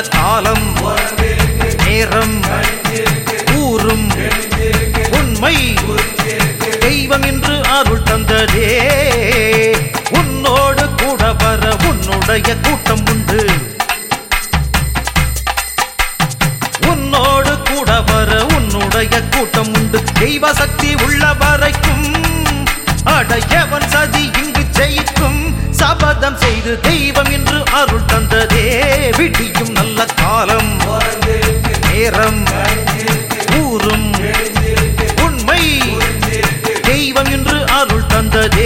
காலம் நேரம் ஊரும் உண்மை தெய்வம் என்று அருள் தந்ததே உன்னோடு கூட வர உன்னுடைய கூட்டம் உண்டு உன்னோடு கூட வர உன்னுடைய கூட்டம் உண்டு தெய்வ சக்தி உள்ள வரைக்கும் அடையவன் சதி இங்கு ஜெயிக்கும் சபதம் செய்து தெய்வம் என்று அருள் தந்ததே விடியும் நல்ல காலம் நேரம் ஊரும் உண்மை தெய்வம் என்று அருள் தந்ததே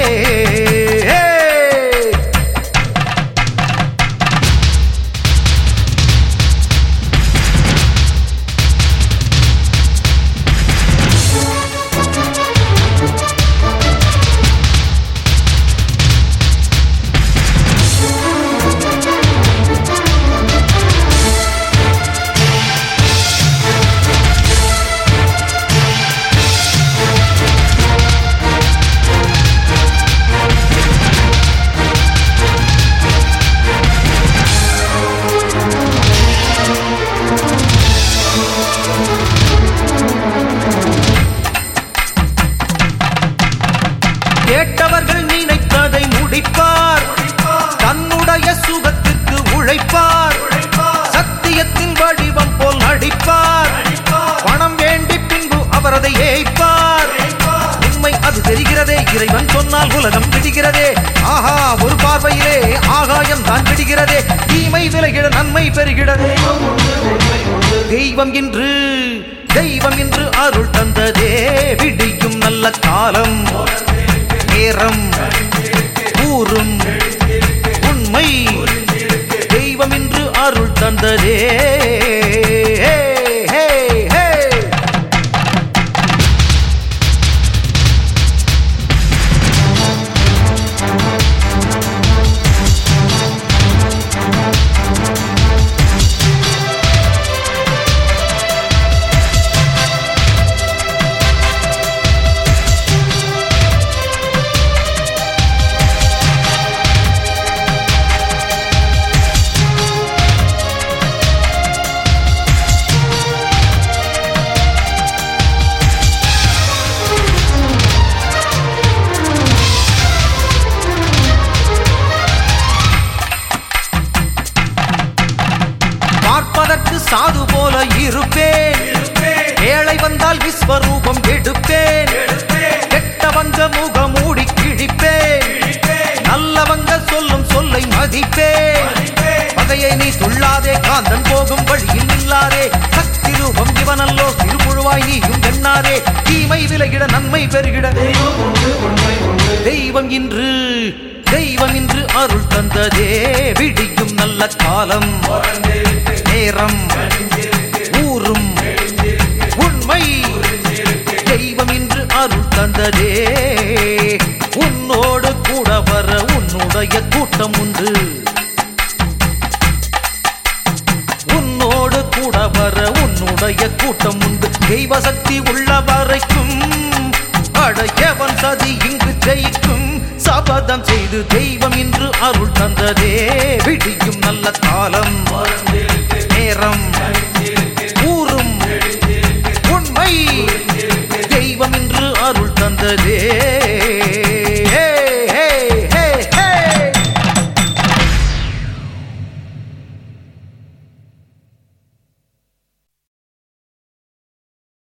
கேட்டவர்கள் நினைத்ததை முடிப்பார் தன்னுடைய சுகத்திற்கு உழைப்பார் சத்தியத்தின் வடிவம் போல் நடிப்பார் பணம் வேண்டி பின்பு அவர் அதை ஏய்ப்பார் உண்மை அது தெரிகிறதே இறைவன் சொன்னால் உலகம் விடுகிறதே ஆஹா ஒரு பார்வையிலே ஆகாயம் தான் விடுகிறதே தீமை விலகிட நன்மை பெறுகிறதே தெய்வம் என்று தெய்வம் என்று அருள் தந்ததே விடியும் நல்ல காலம் நேரம் ஊரும் உண்மை தெய்வம் என்று அருள் தந்ததே ஹே, ஹே, ஹே. பார்ப்பதற்கு சாது போல இருப்பேன் ஏழை வந்தால் விஸ்வரூபம் எடுப்பேன் கெட்டவங்க முகம் மூடி கிழிப்பேன் நல்லவங்க சொல்லும் சொல்லை மதிப்பேன் பகையை நீ துள்ளாதே காந்தன் போகும் வழியில் நில்லாதே சக்தி ரூபம் இவனல்லோ திருமுழுவாய் நீயும் எண்ணாதே தீமை விலகிட நன்மை பெருகிட தெய்வம் இன்று தெய்வம் இன்று அருள் தந்ததே விடியும் நல்ல காலம் நேரம் ஊரும் உண்மை தெய்வம் இன்று அருள் தந்ததே உன்னோடு கூட வர உன்னுடைய கூட்டம் உண்டு உன்னோடு கூட வர உன்னுடைய கூட்டம் உண்டு தெய்வ சக்தி உள்ள வரைக்கும் அடையவன் சதி இங்கு ஜெயிக்கும் சபதம் செய்து தெய்வம் இன்று அருள் தந்ததே விடியும் நல்ல காலம் நேரம் ஊரும் உண்மை தெய்வம் இன்று அருள் தந்ததே